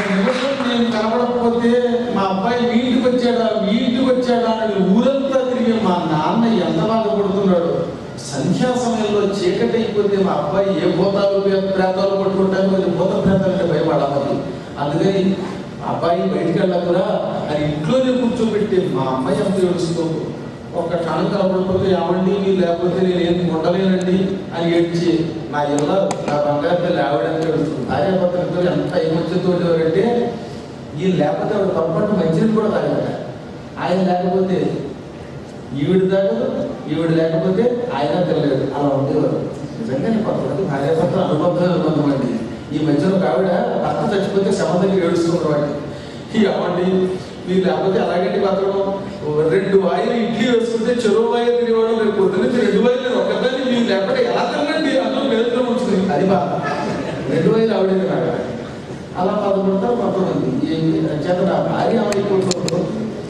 నిమిషం నేను కనబడకపోతే మా అబ్బాయి మీ ఇంటికి వచ్చాడా మీ ఇంటికి వచ్చాడా అని ఊరంతా తిరిగి మా నాన్న ఎంత బాధపడుతున్నాడు సంధ్యా సమయంలో చీకటి అయిపోతే మా అబ్బాయి ఏ భూతాలు ప్రే- ప్రేతాలు పట్టుకుంటాయో అది భూత ప్రేతాలంటే భయపడాలి అందుకని అబ్బాయి బయటికి వెళ్ళకురా అని ఇంట్లోనే కూర్చోబెట్టి మా అమ్మాయి ఎంత ఏడుస్తూ ఒక క్షణం కనబడకపోతే ఏమండి మీరు లేకపోతే నేను ఏం ఉండలేనండి అని ఏడ్చి నా ఇళ్ళ నా బంగారు తల్లి ఆవిడని ఏడుస్తుంది భార్యాభర్తలతో ఎంత ఏమొచ్చుతో అంటే ఈ లేకపోతే ఆవిడ పొరపాటు మంచిని కూడా తాగట ఆయన లేకపోతే ఈవిడ తాగదు ఈవిడ లేకపోతే ఆయన తినలేదు అలా ఉండేవారు నిజంగానే కొంతమంది భార్యాభర్తలు అనుబంధం అనుబంధం అండి ఈ మధ్యలో ఒక ఆవిడ భర్త చచ్చిపోతే శవం దగ్గర ఏడుస్తున్నారు వాడిని ఈ అవ్వండి మీరు లేకపోతే అలాగంటే బతకడం రెండు వాయిలు ఇడ్లీ వేసుకుంటే చెరువు వాయి తినేవాడు రేపు పొద్దున్న రెండు వాయిలు నేను ఒకదాన్ని మీరు లేకపోతే ఎలా తినండి అందులో వేరులో ఉంటుంది అది బాధ రెండు వాయిలు ఆవిడే తినాలి అలా బాధపడతారు కొంతమంది ఈ చేత నా భార్య ఆవిడ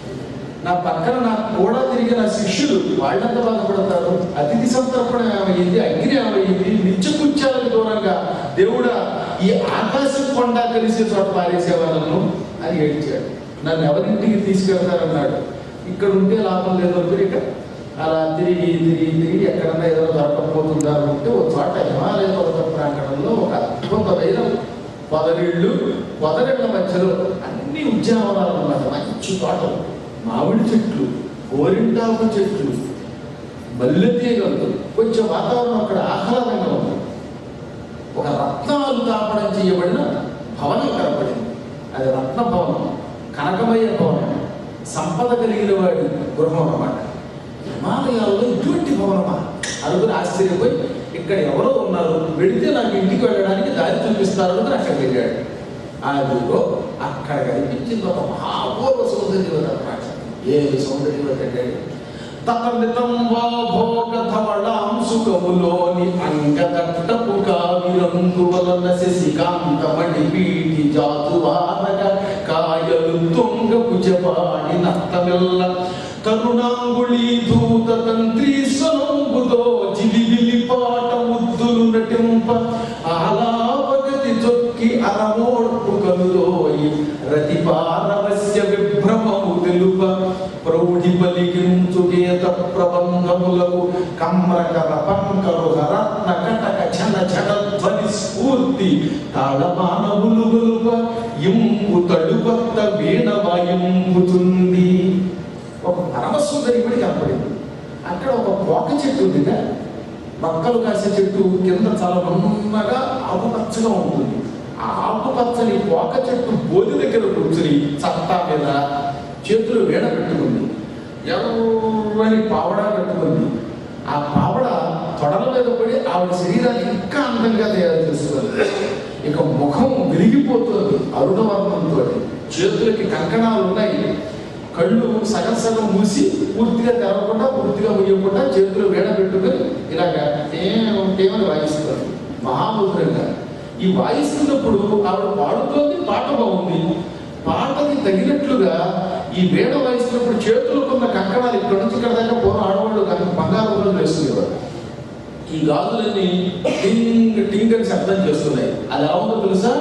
నా పక్కన నాకు కూడా తిరిగిన శిష్యులు వాళ్ళంతా బాధపడతారు అతిథి సంతర్పణ ఏమైంది అగ్ని ఏమైంది నిత్య కుత్యాలకు దూరంగా దేవుడా ఈ ఆకాశం కొండ కలిసే చోట పారేసేవాళ్ళను అని ఏడ్చాడు నన్ను ఎవరింటికి తీసుకెళ్తారన్నాడు ఇక్కడ ఉంటే లాభం లేదు అనుకుని ఇక అలా తిరిగి తిరిగి తిరిగి ఎక్కడన్నా ఏదో దొరకకపోతుందా అంటే ఒక చోట హిమాలయ పర్వత ప్రాంగణంలో ఒక అద్భుతమైన పొదరిళ్ళు పొదరిళ్ళ మధ్యలో అన్ని ఉద్యానవనాలు అన్నమాట మంచి తోటలు మామిడి చెట్లు గోరింటాకు చెట్లు మల్లె తీగలు కొంచెం వాతావరణం అక్కడ ఆహ్లాదంగా ఉంది ఒక రత్నాలు తాపడం చేయబడిన భవనం కనపడింది అది రత్న భవనం కనకమయ్య భవనం సంపద కలిగిన వాడి గృహం అన్నమాట హిమాలయాల్లో ఇటువంటి భవనమా అనుకుని ఆశ్చర్యపోయి ఇక్కడ ఎవరో ఉన్నారు వెళితే నాకు ఇంటికి వెళ్ళడానికి దారి చూపిస్తారు అని అక్కడికి వెళ్ళాడు అదిగో అక్కడ కనిపించింది ఒక మహాపూర్వ సౌందర్యవత అన్నమాట ఏ సౌందర్యవత అంటే తపమితం వా భోగధవళాం సుఖములోని అంగదట్టపు కావిరంగు వలన శశికాంతమణి పీటి జాతు వారక కాయలు తుంగ భుజపాడి నత్తమెల్ల కరుణాంగుళీ ధూత తంత్రి స్వనంబుదో జిలిబిలి పాట ముద్దులు నటింప ఆలాపగతి చొక్కి అరమోడ్పు కనులోయి రతి పారవస్య విభ్రమము తెలుప ప్రౌఢి పలికించుకేత ప్రబంధములకు కమ్రకర పంకరు రత్న కటక ఛన ఛటధ్వని స్ఫూర్తి తాళమానవులు గొలుప ఇంపు తడుకొత్త వీణ వాయింపుతుంది ఒక పరమసుందరిపడి కనపడింది అక్కడ ఒక పోక చెట్టు ఉందిగా మొక్కలు కాసే చెట్టు కింద చాలా నున్నగా ఆకుపచ్చగా ఉంటుంది ఆ ఆకుపచ్చని పోక చెట్టు బోధి దగ్గర కూర్చుని చత్తా మీద చేతులు వేడ పెట్టుకుంది ఎర్రని పావడా పెట్టుకుంది ఆ పావడ తొడల మీద పడి ఆవిడ శరీరాన్ని ఇంకా అందంగా తయారు చేస్తుంది ఇక ముఖం విరిగిపోతుంది అరుణవర్ణంతో చేతులకి కంకణాలు ఉన్నాయి కళ్ళు సగం సగం మూసి పూర్తిగా తెరవకుండా పూర్తిగా ముయ్యకుండా చేతులు వేడ పెట్టుకొని ఇలాగా ఏమని వాయిస్తారు మహాముద్రంగా ఈ వాయిస్తున్నప్పుడు ఆవిడ పాడుతోంది పాట బాగుంది పాటకి తగినట్లుగా ఈ వేడ వాయిస్తున్నప్పుడు చేతులకున్న కంకణాలు ఇక్కడ నుంచి ఇక్కడ దాకా పూర్వం ఆడవాళ్ళు కనుక బంగారు రోజులు వేసుకునేవారు ఈ గాజులన్నీ టింగ్ టింగ్ అని శబ్దం చేస్తున్నాయి అది ఎలా ఉందో తెలుసా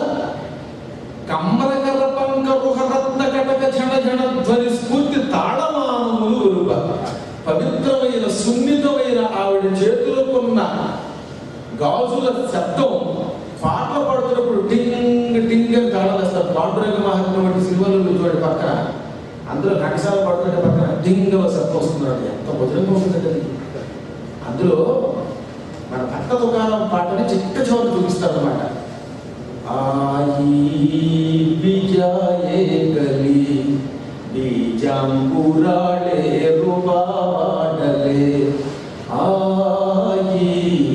కమ్మరకర పంకరుహ రత్న కటక ఝణ ఝణ ధ్వని స్ఫూర్తి తాళమానములు ఒలుప పవిత్రమైన సున్నితమైన ఆవిడ చేతులకున్న గాజుల శబ్దం పాటలు పాడుతున్నప్పుడు టింగ్ టింగ్ అని తాళం వేస్తారు పాండురంగ మహాత్మ వంటి సినిమాలు చూడండి పక్కన అందులో నటసాల పాడుతుంటే పక్కన టింగ్ అనే శబ్దం వస్తున్నాడు ఎంత మధురంగా ఉంటుంది అది అందులో మన భక్త దుకాణం పాటని చిక్క చోటు చూపిస్తాడు అనమాట ఆయి బిజాయే గలి బీజాంకురాళే రుబాడలే ఆయి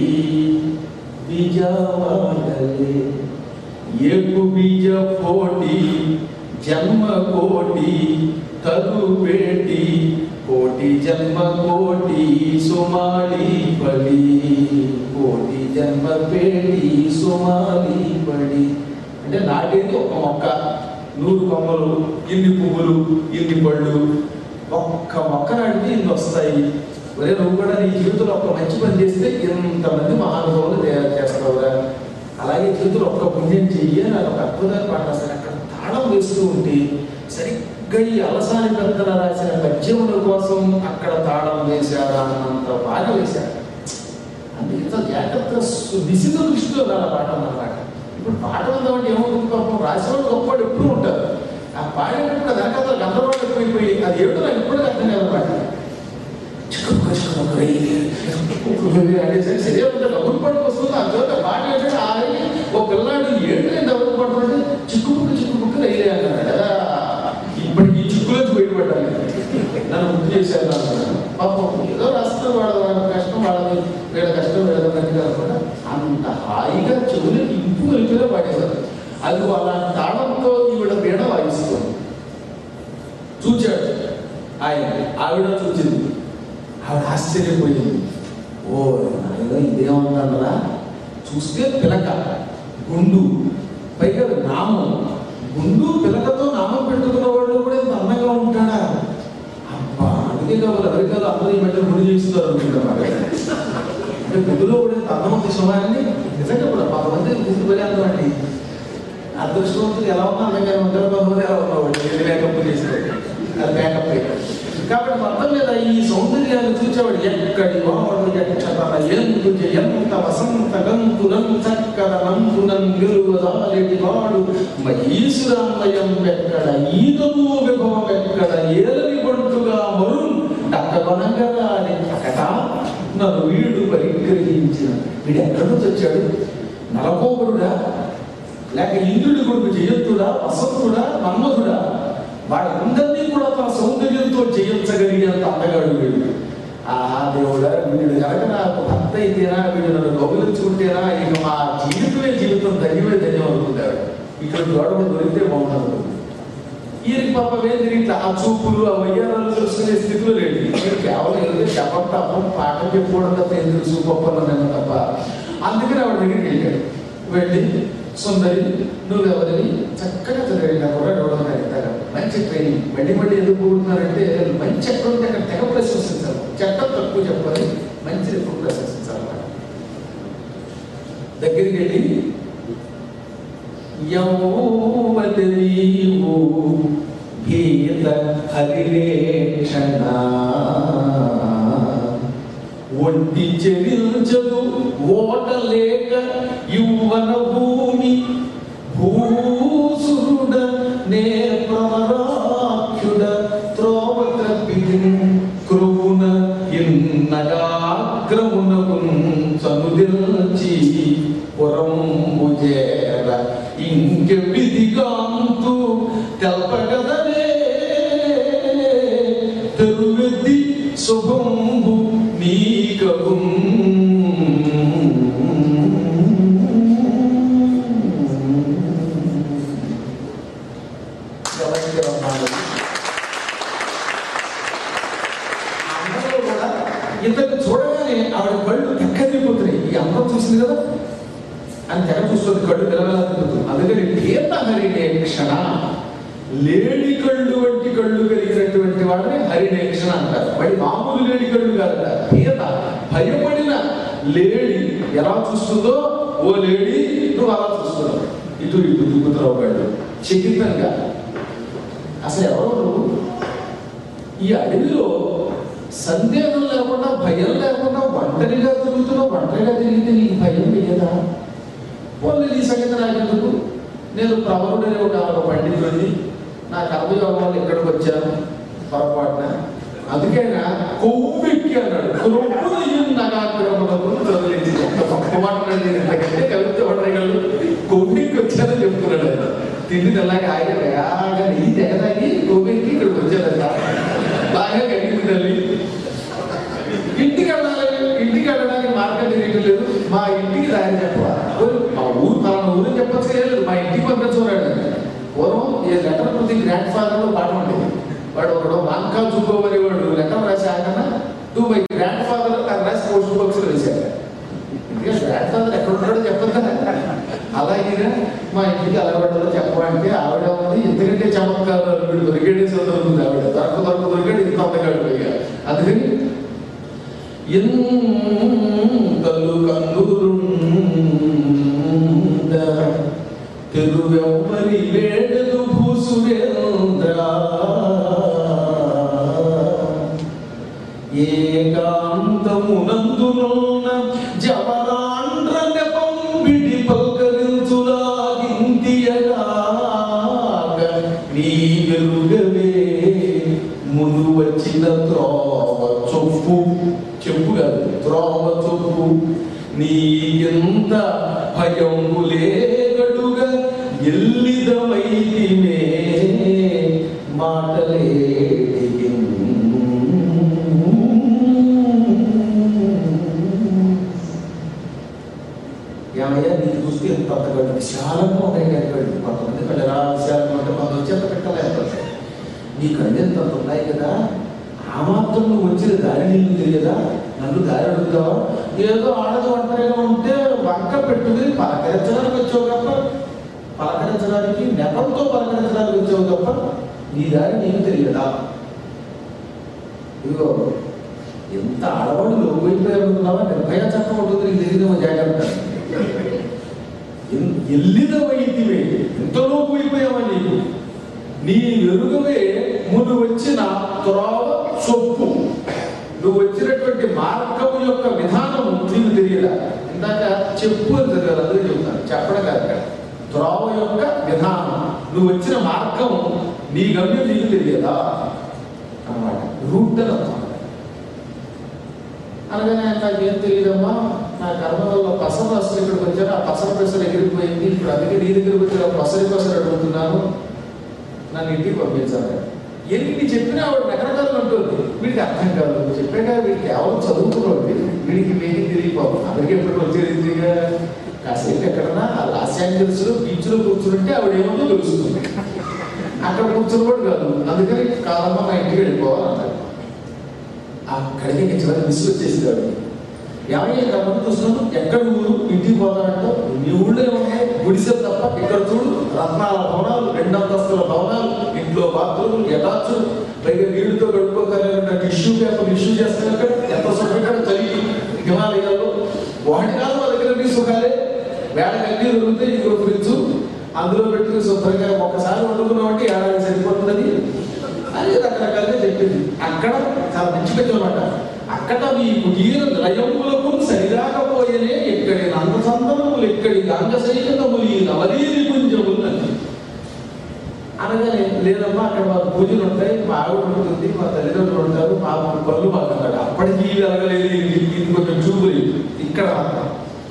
బిజాడలే ఏకు బీజ పోటీ జన్మ కోటి తరుపేటి కోటి జన్మ కోటి సుమాలి పడి కోటి జన్మ పేడి సుమాలి పడి అంటే నాటేది ఒక మొక్క నూరు కొమ్మలు ఇన్ని పువ్వులు ఇన్ని పళ్ళు ఒక్క మొక్క నాటితే ఇన్ని వస్తాయి ఒరే నువ్వు కూడా నీ జీవితంలో ఒక మంచి పని చేస్తే ఇంతమంది మహానుభావులు తయారు చేస్తావురా అలాగే జీవితంలో ఒక్క పుణ్యం చెయ్యి అని ఒక అద్భుతమైన పాట రాస్తాడు అక్కడ తాళం వేస్తూ ఉంటే సరిగ్గా ఈ అలసాని పెద్దల రాసిన పద్యముల కోసం అక్కడ తాళం వేశారా అన్నంత బాగా వేశారు అంటే ఇంత జాగ్రత్త దిశతో దృష్టిలో రాల పాట అన్నమాట ఇప్పుడు పాట ఉందామంటే ఏమవుతుంది పాపం రాసేవాళ్ళు గొప్పవాడు ఎప్పుడు ఉంటారు ఆ పాడేటప్పుడు వెనకాల గందరగోళం ఎక్కువైపోయి అది ఏమిటో నాకు ఇప్పుడు అర్థం కాదన్నమాట అనేసరికి సరే ఉంటుంది డబ్బులు పడుకు వస్తుంది ఆ చోట పాట ఏంటంటే ఆ రైలు ఒక పిల్లాడు ఏంటి నేను డబ్బులు పడుతుంటే చిక్కు బుక్కు చిక్కు బుక్కు రైలే అన్నాడు ఇప్పటికి ఈ చిక్కులోంచి బయటపడ్డాను నన్ను గుర్తు చేశారు అన్నాడు పాపం ఏదో రాస్తారు వాళ్ళ వాళ్ళ కష్టం వాళ్ళది వీళ్ళ కష్టం వీళ్ళ కష్టం కాకుండా అంత హాయిగా చెవులకి ఇంపు కలిపిగా పాడేశారు అది వాళ్ళ తాళంతో ఈవిడ వీణ వాయిస్తుంది చూచాడు ఆయన ఆవిడ చూచింది ఆవిడ ఆశ్చర్యపోయింది ఓ నాయన ఇదేమంటారా చూస్తే పిలక గుండు పైగా నామం గుండు పిలకతో నామం పెట్టుకున్న వాళ్ళు కూడా ఇంత అందంగా ఉంటాడా అబ్బా అందుకే కాబట్టి అమెరికాలో అందరూ ఈ మధ్య గుడి చేస్తున్నారు అనుకుంటున్నారు అంటే గుడిలో కూడా ఇంత అందం ఉంది సుమారని నిజంగా కూడా కొంతమంది గుండు పని అందం అండి అదృష్టవంతులు ఎలా ఉన్నా అందంగా ఉంటారు కొంతమంది ఎలా ఉన్నవాళ్ళు ఇది మేకప్ చేస్తారు అది మేకప్ కాబట్టి మొత్తం మీద ఈ సౌందర్యాన్ని చూసేవాడు ఎక్కడి వాడు ఎక్కడ ఎందు ఎంత వసంత గంతులం చక్కద నంతునం గెలువదాలేటి వాడు మహీసురామయం ఎక్కడ ఈదము విభవం ఎక్కడ ఏలని బంటుగా మరుం దక్కబనంగా అకట నన్ను వీడు పరిగ్రహించిన వీడు ఎక్కడి నుంచి వచ్చాడు నలకోబరుడా లేక ఇంద్రుడి కొడుకు జయంతుడా వసంతుడా మన్మధుడా వాళ్ళందరినీ కూడా తన సౌందర్యంతో జయించగలిగేంత అందగాడు వీడు ఆ దేవుడా వీడు కనుక నాకు భర్త అయితేనా వీడు నన్ను గౌరవించుకుంటేనా ఇక మా జీవితమే జీవితం ధన్యమే ధన్యం అనుకుంటాడు ఇక్కడ గొడవ దొరికితే బాగుంటుంది ఈయనకి పాప వేది ఇట్లా ఆ చూపులు ఆ వయ్యారాలు తెలుసుకునే స్థితిలో లేదు మీరు కేవలం ఏదో చెప్పడం తప్ప పాట చెప్పుకోవడం తప్ప ఏం తెలుసు గొప్పలన్నా తప్ప అందుకని ఆవిడ దగ్గరికి వెళ్ళాడు వెళ్ళి సుందరి నువ్వెవరిని చక్కగా చదివాడు నా కూడా ఎవడో అడుగుతారు మంచి ట్రైనింగ్ మళ్ళీ మళ్ళీ ఎందుకు పోతున్నారంటే మంచి ఎక్కడ ఉంటే అక్కడ తెగ ప్రశంసించాలి చట్టం తక్కువ చెప్పాలి మంచి ఎక్కువ ప్రశంసించాలి దగ్గరికి వెళ్ళి యౌవతి నీవు గీత హరిరేక్షణ ఒంటి చెవించదు ఓట లేక యువన భూమి భూసురుడ నే ప్రవరాఖ్యుడ త్రోవ తప్పిది క్రూన ఇన్నగాగ్రమునకున్ చనుదిల్చి పురంబు చేర ఇంక విధిగాంతు తెల్పగదనే తెరువెత్తి శుభంబు నీకగు ఇంతకు చూడగానే ఆవిడ కళ్ళు తెక్కదిపోతున్నాయి ఈ అందం చూసింది కదా అని తెగ చూస్తుంది కళ్ళు తెలవెలా తిరుగుతుంది అందుకని గీత హరిణేక్షణ లేడి కళ్ళు వంటి కళ్ళు కలిగినటువంటి వాడిని హరిణేక్షణ అంటారు మరి మామూలు లేడి కళ్ళు కాదట గీత భయపడిన లేడి ఎలా చూస్తుందో ఓ లేడి నువ్వు అలా చూస్తున్నావు ఇటు ఇటు దిగుతున్నావు కళ్ళు చకితంగా అసలు ఎవరు నువ్వు ఈ అడవిలో సందేహం లేకుండా భయం లేకుండా ఒంటరిగా తిరుగుతున్నావు ఒంటరిగా తిరిగితే నీకు భయం లేదా పోనీ ఈ సంగతి నాకెందుకు నేను ప్రవరుడని ఒక ఒక పండితుడిని నా కర్మయోగం వల్ల ఇక్కడికి వచ్చాను పొరపాటున అందుకేనా కొవ్వెక్కి అన్నాడు కొవ్వులు నగాగ్రహములకు తొలగించి ఎంత గొప్ప మాట అన్నాడు నేను ఇంతకంటే కలిపితే ఉండగలడు కొవ్వెక్కి వచ్చానని చెప్తున్నాడు ఆయన తిండి తెల్లాక ఆయన వేగంగా నెయ్యి తెగదాగి కొవ్వెక్కి ఇక్కడికి వచ్చాడంట బాగా కడిగింది తల్లి ఇంటికి వెళ్ళాలి ఇంటికి వెళ్ళడానికి మార్గం తెలియటం లేదు మా ఇంటికి దారి చెప్పాలి మా ఊరు మన ఊరు చెప్పచ్చు లేదు మా ఇంటికి పంపించుకున్నాడు పూర్వం ఈ లెటర్ ప్రతి గ్రాండ్ ఫాదర్ లో పాట ఉండేది వాడు ఒకడు వాంకా చూకోమని వాడు లెటర్ రాసి ఆయన టూ మై గ్రాండ్ ఫాదర్ నాకు రాసి పోస్ట్ బాక్స్ లో వేశాడు ఎందుకంటే గ్రాండ్ ఫాదర్ ఎక్కడ ఉన్నాడో చెప్పదా అలాగే మా ఇంటికి అలవాటులో చెప్పమంటే ఆవిడ ఉంది ఎందుకంటే చమత్కారం వీడు దొరికేడే దొరుకుతుంది ఆవిడ దొరక దొరక దొరికాడు ఇంత అందగాడు పైగా అందుకని ఎంతలు కందురుండ తెరువెవ్వరి వేడదు భూ సురేంద్ర ఏకాంతమునందునున్న జవరాండ్ర నెపం విడి పల్కరించులాగింతియగాక నీ వెలుగవే ముందు వచ్చిన త్రోవ చొప్పు చెప్పు కాదు త్రోవ చొప్పు నీ ఎంత భయంబు లేగడుగా ఎల్లిదమైతిమే మాటలే ఏమయ్యా నీకు చూస్తే ఎంత పెద్ద విశాలంగా ఉన్నాయి కానీ కళ్ళు కొంతమంది కళ్ళు ఎలా విశాలంగా ఉంటే కొంత వచ్చి ఎంత పెట్టలేకపోతే నీ కళ్ళు ఎంత అంత ఉన్నాయి కదా ఆ మాత్రం నువ్వు వచ్చిన దారి నీకు తెలియదా నన్ను దారి అడుగుతావా ఏదో ఆడది ఒంటరిగా ఉంటే వంక పెట్టుకుని పలకరించడానికి వచ్చావు తప్ప పలకరించడానికి నెపంతో పలకరించడానికి వచ్చావు తప్ప నీ దారి నీకు తెలియదా ఇదిగో ఎంత ఆడవాళ్ళు లోపైపోయారు అనుకున్నావా నిర్భయ చట్టం ఉంటుంది నీకు తెలియదేమో జాగ్రత్త ఎన్- ఎల్లిదవైతివే ఎంతలోపు అయిపోయావా నీకు నీ వెలుగవే ముందు వచ్చిన త్రోవ చొప్పు నువ్వు వచ్చినటువంటి మార్గం యొక్క విధానం నీకు తెలియదా ఇందాక చెప్పు అని చదివారు అందుకే చెప్తాను చెప్పడం కాదు ఇక్కడ త్రోవ యొక్క విధానం నువ్వు వచ్చిన మార్గం నీ గమ్యం నీకు తెలియదా అన్నమాట రూట్ అని అర్థం అనగానే ఆయన నాకు ఏం తెలియదమ్మా నా కర్మ వల్ల పసరు అసలు ఇక్కడికి వచ్చాను ఆ పసర పెసరు ఎగిరిపోయింది ఇప్పుడు అందుకే నీ దగ్గరికి వచ్చి ఆ పసరి పసరు అడుగుతున్నాను నన్ను ఇంటికి పంపించాలి ఎన్ని చెప్పినా ఆవిడ రకరకాలు ఉంటుంది వీడికి అర్థం కాదు చెప్పాక వీడికి ఎవరు చదువుకున్నాడు వీడికి మేకి తిరిగిపోవు అందరికీ ఎప్పుడు వచ్చేది తిరిగా కాసేపు ఎక్కడన్నా ఆ లాస్ ఏంజల్స్ లో బీచ్ లో కూర్చుంటే ఆవిడ ఏమో తెలుస్తుంది అక్కడ కూర్చుని కూడా కాదు అందుకని కాలమ్మ మా ఇంటికి వెళ్ళిపోవాలన్నారు అక్కడికి ఇంకా చివరి మిస్ వచ్చేసింది ఆవిడ ఏమయ్య ఇక్కడ ముందు చూస్తున్నాను ఎక్కడ ఊరు ఇంటికి పోతానంటే నీ ఊళ్ళో ఉన్నాయి గుడిసెలు తప్ప ఇక్కడ చూడు రత్నాల భవనాలు రెండంతస్తుల భవనాలు ఇంట్లో బాత్రూములు ఎటాచ్ పైగా నీళ్లతో కడుక్కోగలిగిన టిష్యూ పేపర్ ఇష్యూ చేస్తాను ఎంత సుఖంగా చలిగి హిమాలయాల్లో వాటి కాదు మా దగ్గర నీ సుఖాలే వేడ కన్నీ దొరికితే ఇంకో ఫ్రిడ్జ్ అందులో పెట్టుకుని శుభ్రంగా ఒక్కసారి వండుకున్నామంటే ఏడాది సరిపోతుందని అది రకరకాలుగా చెప్పింది అక్కడ చాలా మంచి పెట్టమాట అక్కడ మీ కుటీర నిలయములకు సరిరాకపోయేనే ఎక్కడి నందసందనములు ఎక్కడి అంగశైలములు ఈ నవలీని పుంజములు అని అనగానే లేదమ్మా అక్కడ మా పూజలు ఉంటాయి మా ఆవిడ ఉంటుంది మా తల్లిదండ్రులు ఉంటారు మా పనులు మాకు అన్నాడు అప్పటికీ వెలగలేదు ఇది ఇది కొంచెం చూపులు ఇక్కడ మాత్రం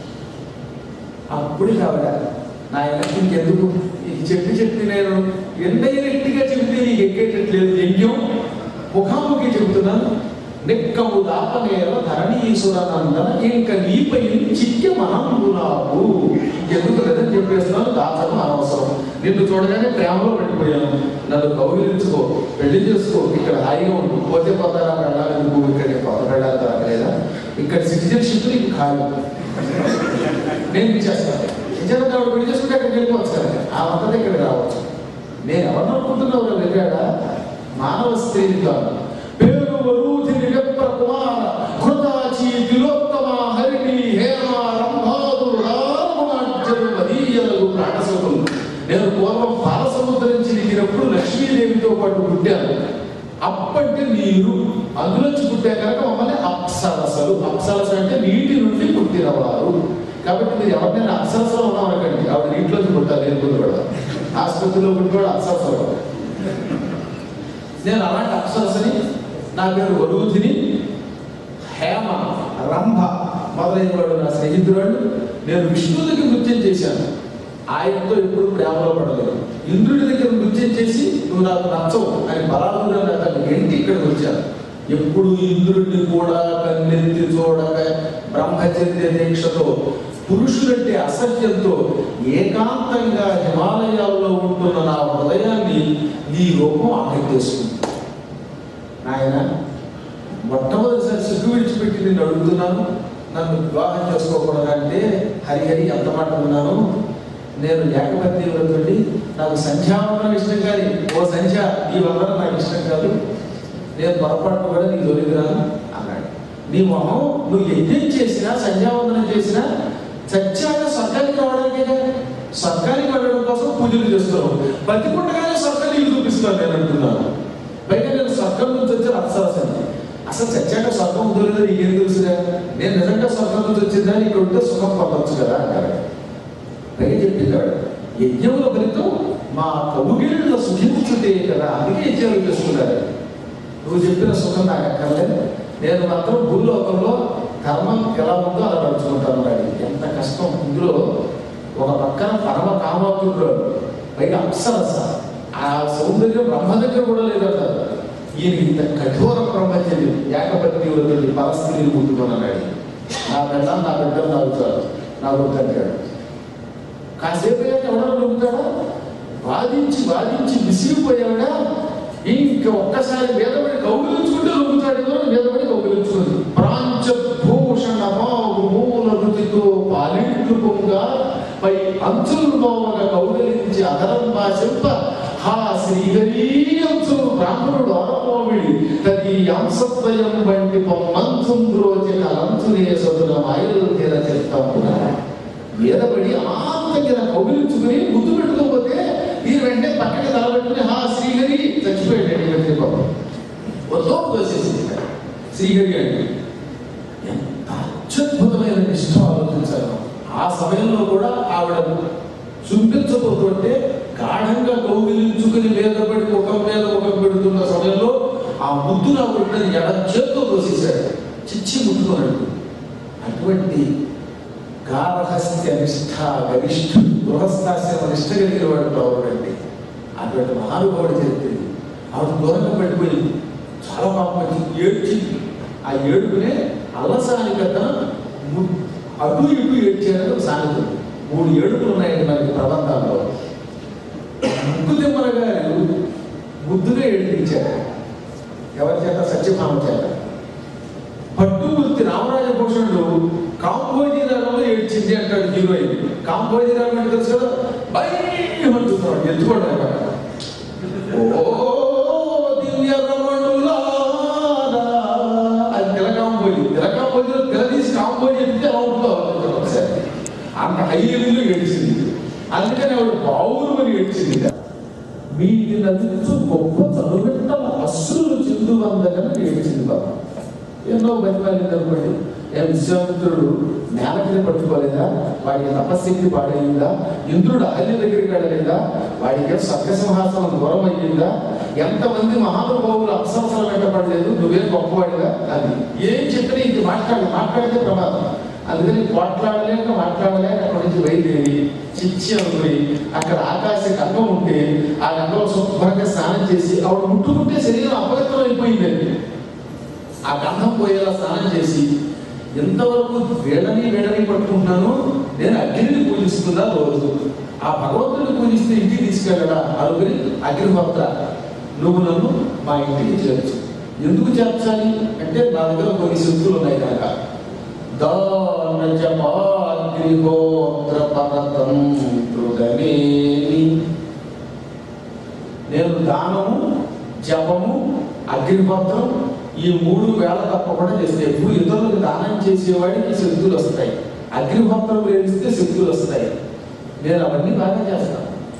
అప్పుడు కావడ నా వెనక్కి ఇంకెందుకు ఇది చెప్పి చెప్పి నేను ఎండైనట్టుగా చెబితే నీకు ఎక్కేటట్లేదు యజ్ఞం ముఖాముఖి చెబుతున్నాను నిక్కము దాపనేల ధరణీశ్వరనందన ఇంక నీపై చిక్కె మనంబులాపు ఎందుకు లేదని చెప్పేస్తున్నాను దాచడం అనవసరం నిన్ను చూడగానే ప్రేమలో పడిపోయాను నన్ను కౌగిలించుకో పెళ్లి చేసుకో ఇక్కడ హాయిగా ఉండు పోతే పోతారా వెళ్ళాలి నువ్వు ఇక్కడ కొత్త వెళ్ళాలి అక్కడేదా ఇక్కడ సిటిజన్షిప్ నీకు ఖాళీ నేను ఇచ్చేస్తాను నిజంగా ఆవిడ పెళ్లి చేసుకుంటే అక్కడికి వెళ్ళిపోవచ్చు కదా ఆ వంట ఇక్కడ రావచ్చు నేను ఎవరిని అనుకుంటున్నావు వెళ్ళాడా మానవ స్త్రీని కాదు పేరు వరూధిని వెప్ప కుమార కృతాచి తిలోత్తమ హరిణి హేమ రంభాదు రామనాట్యము వదీయలకు ప్రాణసములు నేను పూర్వం పాలసముద్రం నుంచి దిగినప్పుడు లక్ష్మీదేవితో పాటు పుట్టాను అప్పటి నీరు అందులోంచి పుట్టే కనుక మమ్మల్ని అప్సరసలు అప్సరస అంటే నీటి నుండి పుట్టినవారు కాబట్టి మీరు ఎవరినైనా అప్సరసలో ఉన్నామనకండి ఆవిడ నీటిలోంచి పుట్టాలి నేను ముందు కూడా ఆసుపత్రిలో పుట్టి కూడా అప్సరసలు నేను అలాంటి అప్సరసని నా పేరు వరుధిని హేమ రంభ మొదలైన వాడు నా స్నేహితురాడు నేను విష్ణువు దగ్గర నృత్యం చేశాను ఆయనతో ఎప్పుడు ప్రేమలో పడలేదు ఇంద్రుడి దగ్గర నృత్యం చేసి నువ్వు నాకు నచ్చవు అని బలాదుగా అతను ఏంటి ఇక్కడికి వచ్చాను ఎప్పుడు ఇంద్రుడిని కూడా కన్నెత్తి చూడక బ్రహ్మచర్య దీక్షతో పురుషులంటే అసహ్యంతో ఏకాంతంగా హిమాలయాల్లో ఉంటున్న నా హృదయాన్ని నీ రూపం ఆకట్టేస్తుంది నాయన మొట్టమొదటిసారి సిగ్గు విడిచిపెట్టి నేను అడుగుతున్నాను నన్ను వివాహం చేసుకోకూడదు అంటే హరిహరి ఎంత మాట ఉన్నాను నేను ఏకపత్ని వ్రతుడి నాకు సంధ్యావందనం ఇష్టం కానీ ఓ సంధ్య నీ వల్ల నాకు ఇష్టం కాదు నేను పొరపాటు కూడా నీ జోలికి రాను అన్నాడు నీ మొహం నువ్వు యజ్ఞం చేసినా సంధ్యావందనం చేసినా చచ్చాక స్వర్గానికి రావడానికే స్వర్గానికి వెళ్ళడం కోసం పూజలు చేస్తున్నావు బతికుండగానే స్వర్గం పిలుస్తాను నేను అంటున్నాను పైగా నేను స్వర్గం నుంచి వచ్చాను అప్సరసని అసలు చచ్చాక స్వర్గం ఉందో లేదో నీకేం తెలుసుగా నేను నిజంగా స్వర్గం నుంచి వచ్చిందా ఇక్కడ ఉంటే సుఖం పొందొచ్చు కదా అంటారు పైగా చెప్తున్నాడు యజ్ఞముల ఫలితం మా కవుగిళ్ళ సుఖించుటే కదా అందుకే యజ్ఞాలు చేసుకున్నారు నువ్వు చెప్పిన సుఖం నాకు అక్కర్లేదు నేను మాత్రం భూలోకంలో కర్మం ఎలా ఉందో అలా నడుచుకుంటాను వాడి ఎంత కష్టం ఇందులో ఒక పక్కన పరమ కామాతుడు పైగా అప్సరస ఆ సౌందర్యం బ్రహ్మ దగ్గర కూడా లేదంటారు ఈయన ఇంత కఠోర బ్రహ్మచర్యం ఏకపత్ని వద్దండి పరస్త్రీని ముట్టుకున్నాడు నా బిడ్డ నా బిడ్డలు నవ్వుతారు నా వద్దంటాడు కాసేపు అయ్యాక ఎవడో నవ్వుతాడా వాదించి వాదించి విసిగిపోయాడా ఇంక ఒక్కసారి వేదపడి కౌగిలించుకుంటే నవ్వుతాడేమో వేదపడి కౌగిలించుకుంది ప్రాంచభూషణ బాగు మూల రుచితో పాలింట్లు పొంగా పై అంచులు మోవన కౌగిలించి అదరం భాషింప హా శ్రీహరి అంశు బ్రాహ్మణుడు అరమోవిడి తది అంశద్వయం వంటి పొమ్మంచం రోజు కలంచునే సదుల మాయలు తీర చెప్తాము వేదపడి ఆంతగిన కౌగిలించుకుని ముద్దు పెట్టుకోకపోతే ఈ వెంటనే పక్కకి తలబెట్టుకుని హా శ్రీహరి చచ్చిపోయాడు వెంటనే పాపం వద్దో దోసేసింది శ్రీహరి అంటే ఎంత అత్యద్భుతమైన నిష్ఠ ఆలోచించారు ఆ సమయంలో కూడా ఆవిడ చూపించబోతుంటే గాఢంగా కౌగిలించుకుని వేదపడి ముఖం మీద ముఖం పెడుతున్న సమయంలో ఆ ముద్దున ఉంటుంది ఎడ చేత్తో దోసేశాడు చిచ్చి ముట్టుకున్నట్టు అటువంటి గార్హస్థ్య నిష్ఠ గరిష్ఠ గృహస్థాశ్రమ నిష్ఠ కలిగిన వాడు రావుడండి అటువంటి మహానుభావుడు చరిత్ర ఆవిడ దూరంగా పడిపోయింది చాలా పాపం వచ్చింది ఏడ్చింది ఆ ఏడుపునే అల్లసాని కథ అటు ఇటు ఏడ్చారని ఒక సామెత ఉంది. మూడు ఏడుపులు ఉన్నాయండి మనకి ప్రబంధాల్లో ముగ్గు తిమ్మల గారు ముద్దునే ఏడిపించారు ఎవరి చేత సత్యభామ చేత పట్టుమూర్తి రామరాజభూషణుడు కాంబోజీ రాగంలో ఏడ్చింది అంటాడు హీరోయిన్ కాంబోజీ రాగం అంటే తెలుసు కదా భయం అంటున్నాడు ఎత్తుకోవడం ఓ దివ్య రమణులారా అది తిలకాంబోజి తిలకాంబోజిలో తిలదీసి కాంబోజి చెప్తే ఎలా ఉంటుందో ఆలోచించండి ఒకసారి అంత హైలీలో ఏడిచింది అందుకని ఆవిడ బావురు ఏడిచింది వీటి నదులు గొప్ప చదువుబెట్ట అశ్రులు చెందు వందలని ఏడిచింది బాబా ఎన్నో బతిమాలింది అనుకోండి ఏ విశ్వామిత్రుడు నేలకిని పట్టుకోలేదా వాడి తపశక్తి పాడైందా ఇంద్రుడు అహల్య దగ్గరికి వెళ్ళలేదా వాడికి సత్యసింహాసనం దూరం అయ్యిందా ఎంతమంది మహానుభావులు అప్సరసలు వెంటపడలేదు నువ్వే గొప్పవాడిగా అది ఏం చెప్పినా ఇది మాట్లాడు మాట్లాడితే ప్రమాదం అందుకని మాట్లాడలేక మాట్లాడలేక అక్కడి నుంచి బయలుదేరి చిచ్చి అనుకుని అక్కడ ఆకాశ గంగం ఉంటే ఆ గంగలో శుభ్రంగా స్నానం చేసి ఆవిడ ముట్టుకుంటే శరీరం అపవిత్రం అయిపోయిందండి ఆ గంధం పోయేలా స్నానం చేసి ఎంతవరకు వేడని వేడని పట్టుకుంటున్నాను నేను అగ్నిని పూజిస్తున్నా రోజు ఆ భగవంతుడిని పూజిస్తే ఇంటికి తీసుకెళ్ళడా అనుకుని అగ్నిహోత్ర నువ్వు నన్ను మా ఇంటికి చేర్చు ఎందుకు చేర్చాలి అంటే నా దగ్గర కొన్ని శక్తులు ఉన్నాయి కనుక దాన జపాగ్నిహోత్ర పరతం తృగనేని నేను దానము జపము అగ్నిహోత్రం ఈ మూడు వేళ తప్పకుండా చేస్తే ఎప్పుడు ఇతరులకు దానం చేసేవాడికి శక్తులు వస్తాయి అగ్నిహోత్రం ప్రేమిస్తే శక్తులు వస్తాయి నేను అవన్నీ బాగా చేస్తాను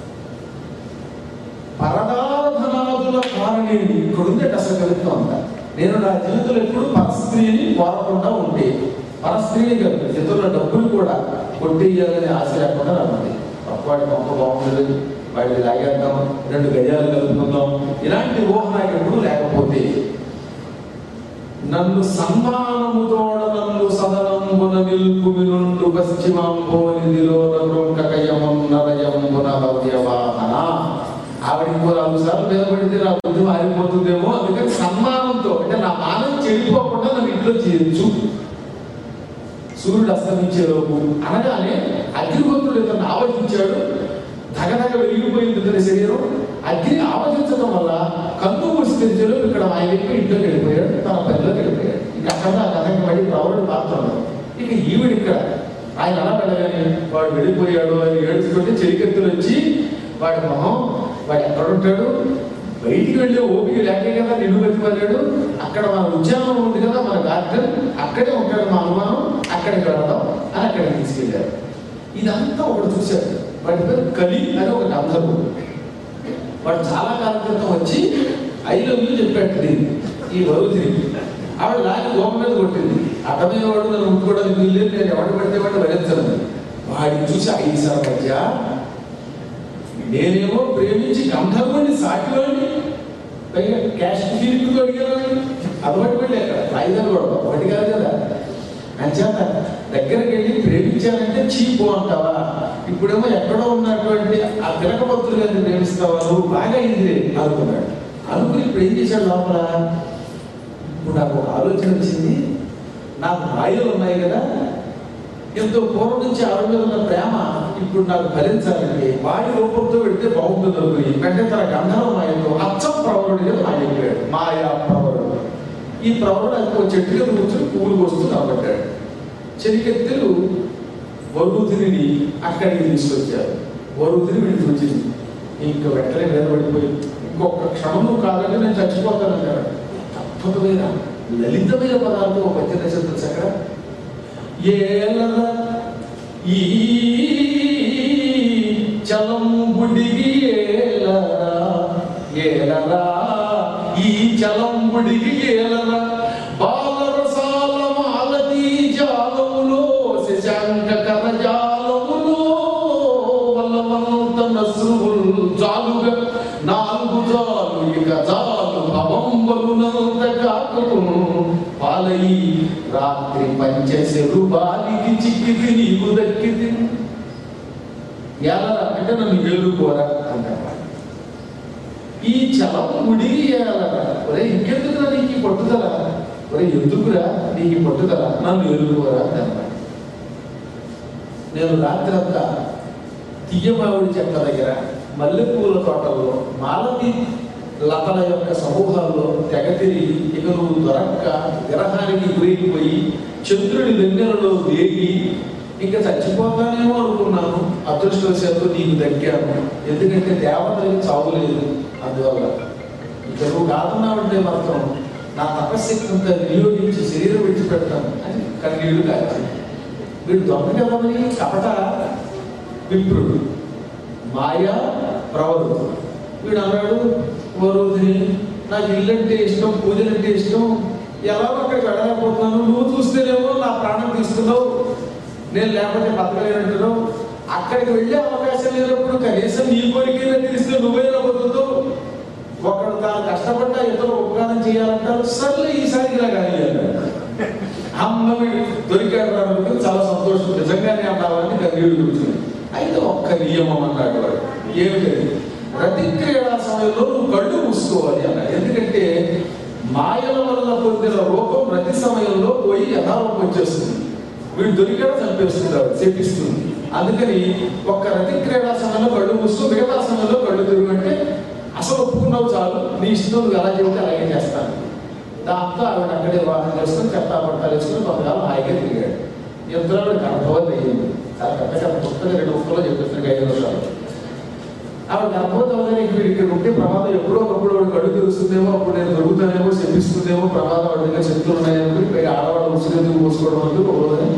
పరదార్థనాదుల కారణేమి ఇక్కడుంది అసలు కవిత్వం అంతా నేను నా జీవితంలో ఎప్పుడు పరస్త్రీని కోరకుండా ఉంటే పరస్త్రీని కాదు ఇతరుల డబ్బులు కూడా కొట్టేయాలనే ఆశ లేకుండా రావాలి పక్కవాడి మొక్క బాగుండదు వాడిని లాగేద్దాం రెండు గజాలు కలుపుకుందాం ఇలాంటి ఊహ నాకు ఎప్పుడు లేకపోతే నన్ను సన్మానముతోడ నన్ను సదనంబున నిల్పు వినుండు పశ్చిమాంబోనిధిలో నృంకకయమున్నరయమున భవ్యవాహన ఆవిడ ఇంకో నాలుగు సార్లు మీద పడితే నా బుద్ధి మారిపోతుందేమో అందుకని సన్మానంతో అంటే నా మానం చెడిపోకుండా నన్ను ఇంట్లో చేయొచ్చు సూర్యుడు అస్తమించే లోపు అనగానే అగ్నిహోత్రుడు ఇతను ఆవహించాడు ధగధగ వెలిగిపోయింది ఇతని శరీరం అగ్ని ఆవహించడం వల్ల కన్ను మూసి తెరిచేలో ఇక్కడ ఆయన ఎక్కి ఇంట్లోకి వెళ్ళిపోయాడు తన పనిలోకి వెళ్ళిపోయాడు ఇక అక్కడ ఆ కథకి మళ్ళీ రావడం మాత్రం ఇక ఈవిడ ఇక్కడ ఆయన అలా వెళ్ళగానే వాడు వెళ్ళిపోయాడు అని ఏడుచుకుంటే చెలికెత్తులు వచ్చి వాడి మొహం వాడు ఎక్కడ ఉంటాడు బయటికి వెళ్ళే ఓపిక లేకే కదా నిన్ను బతిపల్లాడు అక్కడ మన ఉద్యానం ఉంది కదా మన గార్డెన్ అక్కడే ఉంటాడు మా అనుమానం అక్కడికి వెళదాం అని అక్కడికి తీసుకెళ్ళారు ఇదంతా ఒకడు చూశాడు వాడి పేరు కలి అని ఒక గంధర్వుడు వాడు చాలా కాలం క్రితం వచ్చి ఐ లవ్ యూ చెప్పాడు దీన్ని ఈ వరువు తిరిగి ఆవిడ లాగి గోప మీద కొట్టింది అడ్డమైన వాడు నన్ను ముట్టుకోవడానికి వీల్లేదు నేను ఎవడు పడితే వాడిని భరించను వాడిని చూసి ఐదు సార్ మధ్య నేనేమో ప్రేమించి గంధర్వుని సాకిలోని పైగా క్యాష్ ఫీలింగ్ అడిగాను అలవాటు వెళ్ళి అక్కడ ఐదారు కూడా ఒకటి కాదు కదా అంచేత దగ్గరికి వెళ్ళి ప్రేమించానంటే చీపు అంటావా ఇప్పుడేమో ఎక్కడో ఉన్నటువంటి ఆ తిలకపత్రులు గారిని ప్రేమిస్తావా నువ్వు బాగా అయింది అనుకున్నాడు అనుకుని ఇప్పుడు ఏం చేశాడు లోపల ఇప్పుడు నాకు ఒక ఆలోచన వచ్చింది నాకు మాయలు ఉన్నాయి కదా ఎంతో పూర్వం నుంచి ఆవిడ మీద ఉన్న ప్రేమ ఇప్పుడు నాకు ఫలించాలంటే వాడి రూపంతో పెడితే బాగుంటుంది అనుకుని వెంటనే తన గంధర్వ మాయతో అచ్చం ప్రవరుడిగా మాయపోయాడు మాయా ప్రవరుడు ఈ ప్రవరుడు అది ఒక చెట్టు మీద కూర్చొని పువ్వులు కోస్తూ కనబడ్డాడు చెలికెత్తెలు వరుదిని అక్కడికి తీసుకొచ్చారు వరుదిని వీడికి వచ్చింది ఇంకా వెంటనే మీద పడిపోయి ఇంకొక క్షణము కాదంటే నేను చచ్చిపోతానన్నాడు అద్భుతమైన లలితమైన పదాలతో ఒక పద్య రచన అక్కడ ఏలరా ఈ చలం గుడిగి ఏలరా ఏలరా ఈ చలం గుడిగి ఏలరా బాలరసాల మాలతీ జాలములో శశాంక కరజాలములో వల్లవంత నస్రువుల్ జాలుగా నాలుగు జాలు ఇక జాలు భవంబలునంత కాకును పాలయి రాత్రి పంచశరు బాలికి చిక్కిది నీకు దక్కిది ఎలా అంటే నన్ను ఏలుకోరా అన్నమాట ఈ చలం గుడి ఏలరా ఒరే ఇంకెందుకురా నీకు ఈ పట్టుదల ఒరే ఎందుకురా నీకు ఈ పట్టుదల నన్ను ఏలుకోరా అన్నమాట నేను రాత్రంతా తీయమావిడి చెట్ల దగ్గర మల్లెపూల తోటల్లో మాలతి లతల యొక్క సమూహాల్లో తెగ తిరిగి ఇక నువ్వు దొరక్క విరహానికి గురైపోయి చంద్రుడి వెన్నెలలో వేగి ఇంకా చచ్చిపోతానేమో అనుకున్నాను అదృష్టవశాత్తు నీకు దక్కాను ఎందుకంటే దేవతలకి చావులేదు అందువల్ల ఇక నువ్వు కాదన్నావంటే మాత్రం నా తపశక్తి అంతా వినియోగించి శరీరం విడిచిపెడతాను అని కన్నీళ్లు కాచి వీడు దొంగ కదమని కపట విప్రుడు మాయ ప్రవరుడు వీడు అన్నాడు ఓ రోజుని నాకు ఇల్లంటే ఇష్టం పూజలంటే ఇష్టం ఎలాగో అక్కడికి వెళ్ళలేకపోతున్నాను నువ్వు చూస్తేనేమో నా ప్రాణం తీస్తున్నావు నేను లేకపోతే బతకలేనంటున్నావు అక్కడికి వెళ్ళే అవకాశం లేనప్పుడు కనీసం నీ కోరికైనా తెలిస్తే నువ్వైనా బతుకుతావు ఒకడు తాను కష్టపడ్డా ఇతరులు ఉపకారం చేయాలంటారు సర్లే ఈసారి ఇలా కానీ అన్నాడు. అమ్మ వీడు దొరికాడు రావడానికి చాలా సంతోషం నిజంగానే అన్నావని కన్నీళ్ళు కూర్చుని అయితే ఒక్క నియమం అన్నాడు వాడు ఏమిటి ప్రతిక్రియా సమయంలో నువ్వు కళ్ళు మూసుకోవాలి అన్నాడు ఎందుకంటే మాయల వల్ల పొందిన రూపం ప్రతి సమయంలో పోయి యథారూపం వచ్చేస్తుంది వీడు దొరికాడు చంపేస్తున్నాడు చేపిస్తుంది అందుకని ఒక్క రతి క్రీడా సమయంలో కళ్ళు మూస్తూ మిగతా సమయంలో కళ్ళు తిరుగంటే అసలు ఒప్పుకున్నావు చాలు నీ ఇష్టం నువ్వు ఎలా చెబితే అలాగే చేస్తాను దాంతో ఆవిడ అక్కడే వివాహం చేసుకుని కట్టా పట్టాలు వేసుకుని కొంతకాలం హాయిగా తిరిగాడు ఇద్దరు గర్భవతి అయ్యింది చాలా పెద్ద కథ పుస్తకం రెండు ముక్కలో చెప్పేస్తుంది ఐదు నిమిషాలు ఆవిడ గర్భవతి అవగానే ఇంక వీడికి ఇక్కడ ఉంటే ప్రమాదం ఎప్పుడో ఒకప్పుడు వాడు కళ్ళు తెరుస్తుందేమో అప్పుడు నేను దొరుకుతానేమో చెప్పిస్తుందేమో ప్రమాదం వాడి దగ్గర శక్తులు ఉన్నాయని పైగా ఆడవాళ్ళు ఉసిరెందుకు పోసుకోవడం వల్ల ఓ రోజుని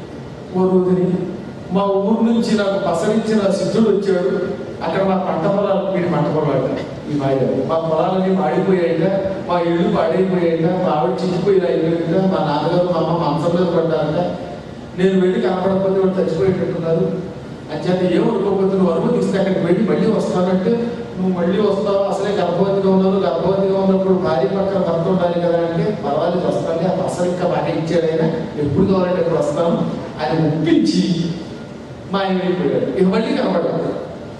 ఓ రోజుని మా ఊరు నుంచి నాకు పసరించిన సిద్ధుడు వచ్చాడు అక్కడ మా పంట పొలాలు వీడి పంట పొలాలు ఈ మాయ మా పొలాలన్నీ మాడిపోయాయిట మా ఇల్లు పాడైపోయాయిట మా ఆవిడ చిక్కిపోయిన ఇల్లు మా నాన్నగారు మా అమ్మ మంచం మీద పడ్డారట నేను వెళ్ళి కనపడకపోతే వాడు చచ్చిపోయేటట్టున్నారు అంచేత ఏమనుకోకపోతే నువ్వు అనుమతిస్తే అక్కడికి వెళ్ళి మళ్ళీ వస్తానంటే నువ్వు మళ్ళీ వస్తావు అసలే గర్భవతిగా ఉన్నావు గర్భవతిగా ఉన్నప్పుడు భార్య పక్కన భర్త ఉండాలి కదా అంటే పర్వాలేదు వస్తాను ఆ అసలు ఇంకా బాగా ఇచ్చాడు ఆయన ఎప్పుడు కావాలంటే అప్పుడు వస్తాను ఆయన ఒప్పించి మా ఆయన వెళ్ళిపోయాడు ఇక మళ్ళీ కనపడ్డాడు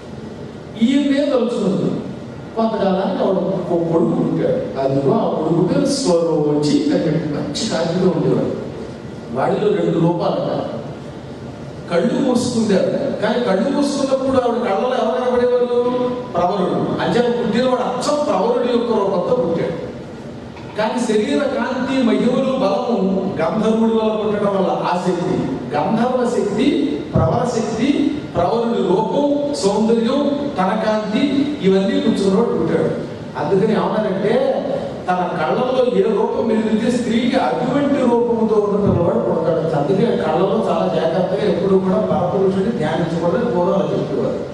ఈయనే తలుచుకుంది కొంతకాలానికి ఆవిడ ఒక కొడుకు పుట్టాడు అదిగో ఆ కొడుకు పేరు స్వరోచి అని మంచి కాకిలో ఉండేవాడు వాడిలో రెండు రూపాలు కళ్ళు మూసుకుంది ఆవిడ కానీ కళ్ళు మూసుకున్నప్పుడు ఆవిడ కళ్ళలో ఎవరు కనబడేవారు ప్రవరుడు అంచేత పుట్టినవాడు అచ్చం ప్రవరుడి యొక్క రూపంతో పుట్టాడు కానీ శరీర కాంతి మహిమలు బలము గంధర్వుడి వల్ల పుట్టడం వల్ల ఆ శక్తి గంధర్వ శక్తి ప్రవర శక్తి ప్రవరుడి రూపం సౌందర్యం తన కాంతి ఇవన్నీ కూర్చున్నవాడు పుట్టాడు అందుకని ఏమన్నారంటే తన కళ్ళల్లో ఏ రూపం మెలిగితే స్త్రీకి అటువంటి రూపంతో ఉన్న పిల్లవాడు పుడతాడు అందుకే కళ్ళలో చాలా జాగ్రత్తగా ఎప్పుడు కూడా పరపురుషుడిని ధ్యానించకూడదని పూర్వం అలా చెప్పేవారు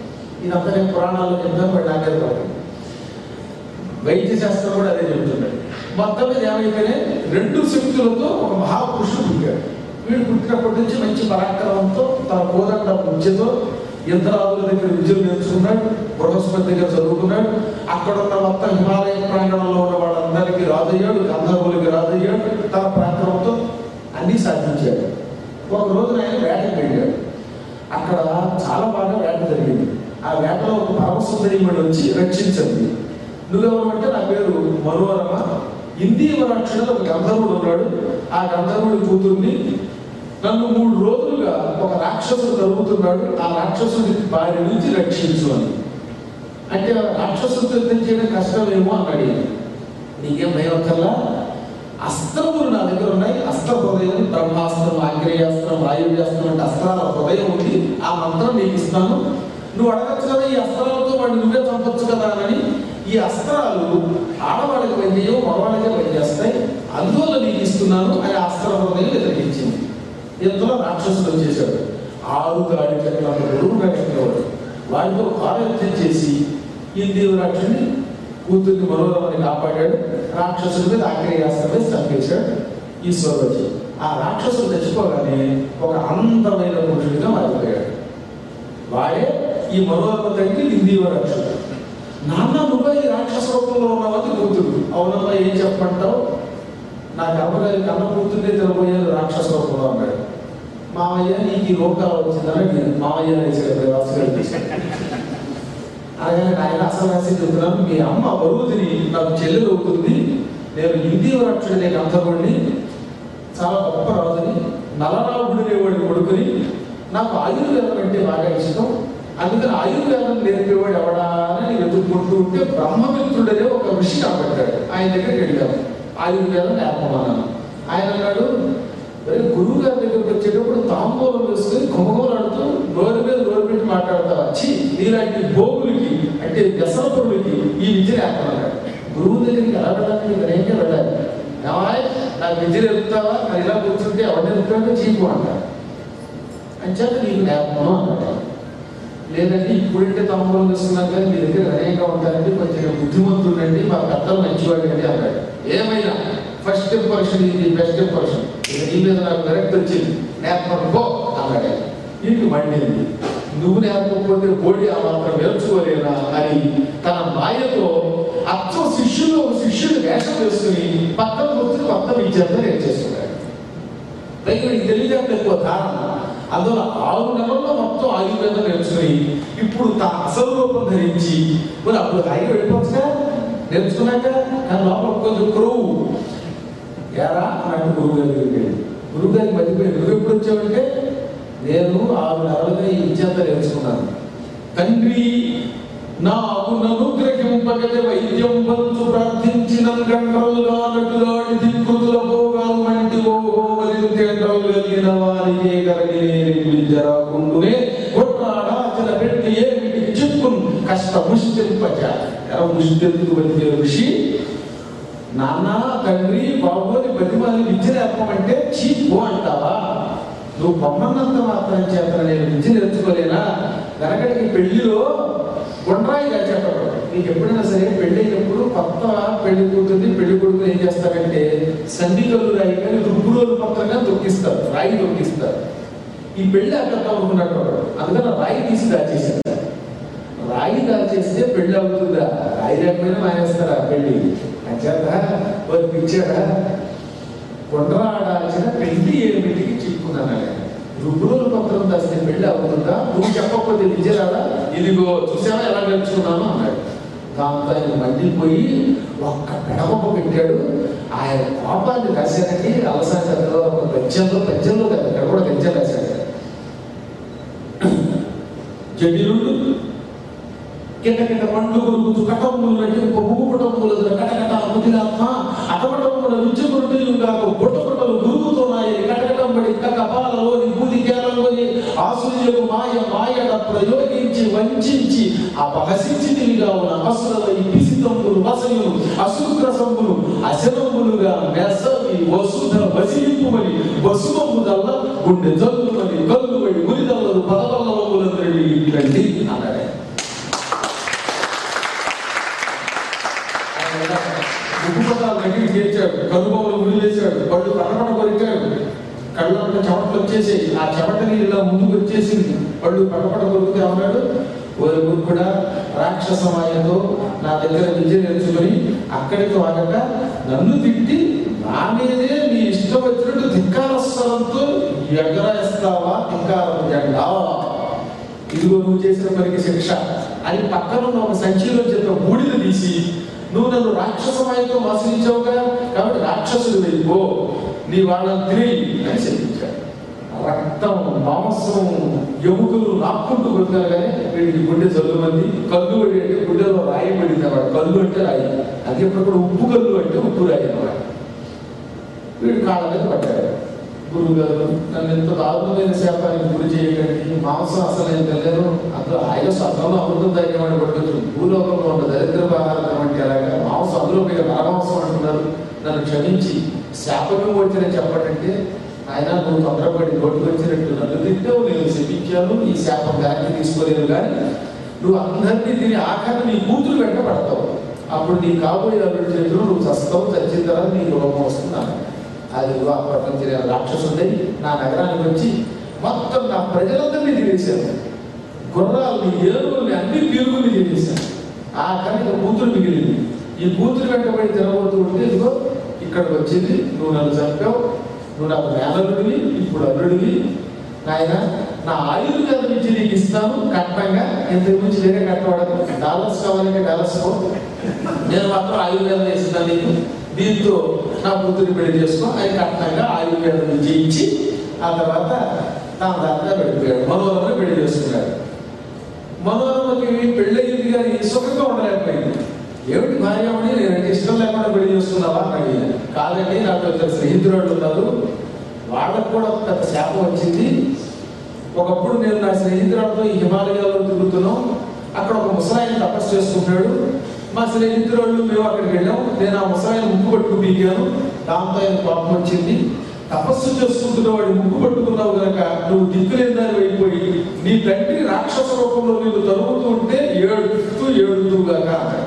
ఇదంతా నేను పురాణాల్లో చెప్తాను బట్ నాకే కాదు వైద్య శాస్త్రం కూడా అదే చెబుతున్నాడు మొత్తం మీద ఏమైతేనే రెండు శక్తులతో ఒక మహాపురుషుడు పుట్టాడు వీడు పుట్టినప్పటి నుంచి మంచి పరాక్రమంతో తన కోదండ విద్యతో యంత్రాదుల దగ్గర విద్యలు నేర్చుకున్నాడు బృహస్పతి దగ్గర చదువుకున్నాడు అక్కడ ఉన్న మొత్తం హిమాలయ ప్రాంగణంలో ఉన్న వాళ్ళందరికీ రాజయ్యాడు గంధర్వులకి రాజయ్యాడు తన పరాక్రమంతో అన్నీ సాధించాడు ఒక రోజున ఆయన వేటకి వెళ్ళాడు అక్కడ చాలా బాగా వేట జరిగింది ఆ వేటలో ఒక పరమసుందరిమణి వచ్చి రక్షించింది నువ్వెవరంటే నా పేరు మనోరమ ఇందీవరాక్షుడు ఒక గంధర్వుడు ఉన్నాడు ఆ గంధర్వుడి కూతుర్ని నన్ను మూడు రోజులుగా ఒక రాక్షసుడు తరుగుతున్నాడు ఆ రాక్షసుడి బారి నుంచి రక్షించు అని అంటే ఆ రాక్షసుడితో యుద్ధం చేయడం కష్టమేమో అన్నాడు ఈయన. నీకేం భయం అక్కర్లా అస్త్రములు నా దగ్గర ఉన్నాయి అస్త్ర హృదయం బ్రహ్మాస్త్రం ఆగ్నేయాస్త్రం వాయువ్యాస్త్రం అంటే అస్త్రాల హృదయం ఉంది ఆ మంత్రం నీకు ఇస్తాను నువ్వు అడగచ్చు కదా ఈ అస్త్రాలతో వాడిని నువ్వే చంపొచ్చు కదా అని ఈ అస్త్రాలు ఆడవాళ్ళకి పనిచేయవు మగవాళ్ళకే పనిచేస్తాయి అందువల్ల నీకు ఇస్తున్నాను అని అస్త్ర హృదయం ఎదిరించింది ఇంతలో రాక్షసుడు వచ్చేసాడు ఆరు గాడి చెట్ల గొడుగు కట్టేవాడు వాడితో ఆరోగ్యం చేసి ఈ దేవరాక్షుని కూతుర్ని మనోరమని కాపాడాడు రాక్షసుడి మీద ఆగ్నేయాస్త్రమే చంపేశాడు ఈశ్వరుడు ఆ రాక్షసుడు చచ్చిపోగానే ఒక అందమైన పురుషుడిగా మారిపోయాడు వాడే ఈ మనోరమ తండ్రి ఇందీవరాక్షుడు నాన్న నువ్వే ఈ రాక్షస రూపంలో ఉన్నావని కూతురు అవునమ్మా ఏం చెప్పమంటావు నా కర్మగారి కన్న కూతుర్నే తినబోయేది రాక్షస రూపంలో అన్నాడు మామయ్య నీకు ఈ రోగాలు వచ్చిందని అడిగాను. మామయ్య అనేసాడు రాసుగారు అలాగే ఆయన అసలు రాసి చెప్తున్నాను మీ అమ్మ బరువు తిని నాకు చెల్లెలు అవుతుంది నేను హిందీ రక్షుడనే గంధర్వుడిని చాలా గొప్ప రాజుని నలరావుడు వాడిని కొడుకుని నాకు ఆయుర్వేదం అంటే బాగా ఇష్టం అందుకని ఆయుర్వేదం నేర్పేవాడు ఎవడా అని వెతుక్కుంటూ ఉంటే బ్రహ్మమిత్రుడనే ఒక ఋషి కనబడ్డాడు ఆయన దగ్గరికి వెళ్ళాము ఆయుర్వేదం నేర్పమన్నాను ఆయన అన్నాడు మరి గురువు గారి దగ్గరికి వచ్చేటప్పుడు తాంబూలం వేసుకుని కుంభకోలాడుతూ నోరు మీద నోరు పెట్టి మాట్లాడతావా ఛీ నీలాంటి గోగులకి అంటే వ్యసనపురులకి ఈ విద్య నేర్పమన్నాడు గురువు దగ్గరికి ఎలా వెళ్ళాలి వినయంగా వెళ్ళాలి ఏమాయ్ నాకు విద్య నేర్పుతావా మరి ఇలా కూర్చుంటే ఎవరు నేర్పుతాడో చీపు అంటారు అంచేత నీకు నేర్పను అన్నాడు లేదంటే ఇప్పుడంటే తమ్ముళ్ళు తీసుకున్నాక కానీ మీ దగ్గర వినయంగా ఉంటారండి కొంచెం బుద్ధిమంతుడండి మా పెద్దలు మంచివాడు అండి అన్నాడు ఏమైనా ఫస్ట్ ఇంప్రెషన్ ఇది బెస్ట్ ఇంప్రెషన్ ఇక నీ మీద నాకు కరెక్ట్ వచ్చింది నేర్పను పో అన్నాడు ఆయన. నీకు మండింది నువ్వు నేర్పకపోతే బోడి ఆ మాత్రం నేర్చుకోలేనా అని తన మాయతో అచ్చం శిష్యులు ఒక శిష్యుడు వేషం వేసుకుని పక్కన కూర్చుని మొత్తం ఇచ్చేంత నేర్చేస్తున్నాడు పైగా నీకు తెలియజేత ఎక్కువ ధారణ అందువల్ల ఆరు నెలల్లో మొత్తం ఆయుర్వేదం నేర్చుకుని ఇప్పుడు తన అసలు రూపం ధరించి మరి అప్పుడు హాయిగా వెళ్ళిపోవచ్చుగా నేర్చుకున్నాక కానీ లోపల కొంచెం క్రొవ్వు ఎరా అన్నట్టు గురువు గారి దగ్గరికి వెళ్ళి గురువు గారికి మధ్యపోయి నువ్వు ఎప్పుడు వచ్చావంటే నేను ఆరు నెలలుగా ఈ విద్యంతా నేర్చుకున్నాను తండ్రి నాకు అనుగ్రహింపగల వైద్యం వంతు ప్రార్థించిన గంటలుగా నటులాడి దిక్కుతుల భోగాలు వంటి ఓహో మరియు తేటలు కలిగిన వారికి కలిగిన విద్యరాకుండునే కొట్టాడాచన పెట్టి ఏమిటి చెప్పును కష్ట ముష్టింపచ ఎర ముష్టింపుకు వచ్చే ఋషి నాన్న తండ్రి బాబు అని బతిమాలి విద్య నేర్పమంటే చీపు అంటావా నువ్వు పొమ్మన్నంత మాత్రం చేత నేను విద్య నేర్చుకోలేనా వెనకటికి పెళ్లిలో గుండ్రాయి కాచేటప్పుడు నీకు ఎప్పుడైనా సరే పెళ్లి అయినప్పుడు కొత్త పెళ్లి కూతుర్ని పెళ్లి కొడుకుని ఏం చేస్తారంటే సంధికలు రాయి కానీ రుబ్బురోలు పత్రంగా తొక్కిస్తారు రాయి తొక్కిస్తారు ఈ పెళ్లి అక్కడ అనుకున్నట్టు అందుకని రాయి తీసి దాచేసారు రాయి దాచేస్తే పెళ్లి అవుతుందా రాయి లేకపోయినా మానేస్తారా పెళ్లి అంచేత వారు పిచ్చాడా కొండరాడాల్సిన పెళ్లి ఏమిటికి చిక్కున్నాను రుబ్బురోలు పత్రం దాస్తే పెళ్లి అవుతుందా నువ్వు చెప్పకపోతే విజయరాదా ఇదిగో చూసావా ఎలా నేర్చుకున్నాను అన్నాడు దాంతో ఆయన మండిపోయి ఒక్క పెడమొక్క పెట్టాడు ఆయన కోపాన్ని రాశానికి అలసాచంలో ఒక గజ్జంలో గజ్జంలో కదా ఇక్కడ కూడా గజ్జం రాశాడు జడిలుడు కింద కింద పండ్లు గురుగు కటములు నటి బొగ్గు కుటములు కటకట ముదిరాత్మ అటమటముల రుచికురుడు కాక బుట్టబుట్టలు గురుగుతున్నాయి కటకటంబడి కపాలలోని బూది కేరలోని ఆసుర్యకు మాయ మాయడ ప్రయోగించి వంచించి అపహసించితివిగా ఉన్న అసురల పిసితంబులు వసయులు అశుక్రసంబులు అశనములుగా మెసవి వసుధ వసిలింపుమని వసుమముదల్ల గుండె జల్లుమని కల్లుబడి మురిదల్లలు పదవల్లములందరి ఇట్లాంటి అన్నాడు కనుబొమ్మలు గుడి వేశాడు పళ్ళు పట్టపట కొరికాడు కళ్ళంట చెమటలు వచ్చేసి ఆ చెమటని ఇలా ముందుకు వచ్చేసింది పళ్ళు పట్టపట కొరికితే ఏమన్నాడు ఓరి కూడా రాక్షస మాయతో నా దగ్గర విద్య నేర్చుకొని అక్కడికి వాగక నన్ను తిట్టి నా మీదే నీ ఇష్టం వచ్చినట్టు ధిక్కార స్వరంతో ఎగరేస్తావా ధిక్కారం జెండా ఇదిగో నువ్వు చేసిన పనికి శిక్ష అని పక్కన ఉన్న ఒక సంచిలో చేత బూడిద తీసి నువ్వు నన్ను రాక్షసమాయతో మోసగించావుగా కాబట్టి రాక్షసుడు వెళ్ళిపో నీ వాళ్ళని తిరిగి అని చెప్పించాడు రక్తం మాంసం ఎముకలు నాక్కుంటూ కొట్టారు కానీ వీడికి గుండె చల్లుమంది కళ్ళు పడి అంటే గుండెలో రాయి పడింది అన్నమాట కళ్ళు అంటే రాయి అది ఇప్పుడు కూడా ఉప్పు కళ్ళు అంటే ఉప్పు రాయి అన్నమాట వీడు కాళ్ళ మీద పడ్డాడు గురువు గారు నన్ను ఎంత దారుణమైన శాపానికి గురి చేయకండి మాంసం అసలు నేను తెలియదు అందులో ఆయన స్వర్గంలో అమృతం తాగేవాడు పడవచ్చు భూలోకంలో ఉన్న దరిద్ర ఆహారం అంటే అలాగా మాంసం అందులో మీరు నరమాంసం అంటున్నారు నన్ను క్షమించి శాపమే వచ్చిన చెప్పడంటే ఆయన నువ్వు తొందరపడి నోటికి వచ్చినట్టు నన్ను తిట్టావు నేను శపించాను ఈ శాపం వెనక్కి తీసుకోలేను కానీ నువ్వు అందరినీ తిని ఆఖరి నీ కూతురు వెంట పడతావు అప్పుడు నీ కాబోయే అల్లుడి చేతిలో నువ్వు చస్తావు చచ్చిన తర్వాత నీకు రోగం వస్తున్నాను అది ఆ ప్రపంచ రాక్షసుడే నా నగరానికి వచ్చి మొత్తం నా ప్రజలందరినీ తినేశాను గుర్రాలని ఏనుగుల్ని అన్ని పీరుగుల్ని చేసేసాను ఆ కనుక కూతురు మిగిలింది ఈ కూతురు వెంటబడి తినబోతూ ఉంటే ఇదిగో ఇక్కడికి వచ్చింది నువ్వు నన్ను చంపావు నువ్వు నాకు మేనల్లుడివి ఇప్పుడు అల్లుడివి నాయన నా ఆయుర్వేదం నుంచి నీకు ఇస్తాను కట్టంగా ఇంతకు మించి వేరే కట్టవాడదు డాలర్స్ కావాలంటే డాలర్స్ పో నేను మాత్రం ఆయుర్వేదం వేస్తున్నాను నీకు దీంతో నా కూతురు పెళ్లి చేసుకో ఆయన కట్నంగా ఆయుర్వేదం జయించి ఆ తర్వాత తాను దాంట్లో వెళ్ళిపోయాడు మనోరమని పెళ్లి చేసుకున్నాడు మనోరమకి పెళ్ళయింది కానీ సుఖంగా ఉండలేకపోయింది ఏమిటి భార్యమని నేను ఇష్టం లేకుండా పెళ్లి చేసుకున్నావా అని అడిగాను కాదండి నాకు ఇద్దరు స్నేహితురాళ్ళు ఉన్నారు వాళ్ళకు కూడా పెద్ద శాపం వచ్చింది ఒకప్పుడు నేను నా స్నేహితురాలతో ఈ హిమాలయాల్లో తిరుగుతున్నాం అక్కడ ఒక ముసలాయన తపస్సు చేసుకుంటాడు మా స్నేహితురాళ్ళు మేము అక్కడికి వెళ్ళాం నేను ఆ ముసలాయన ముక్కు పట్టుకు పీకాను దాంతో ఆయన కోపం వచ్చింది తపస్సు చేసుకుంటున్న వాడు ముక్కు పట్టుకున్నావు కనుక నువ్వు దిక్కులేని దాన్ని వెళ్ళిపోయి నీ తండ్రి రాక్షస రూపంలో నీకు తరుగుతూ ఉంటే ఏడుతూ ఏడుతూగా అన్నాడు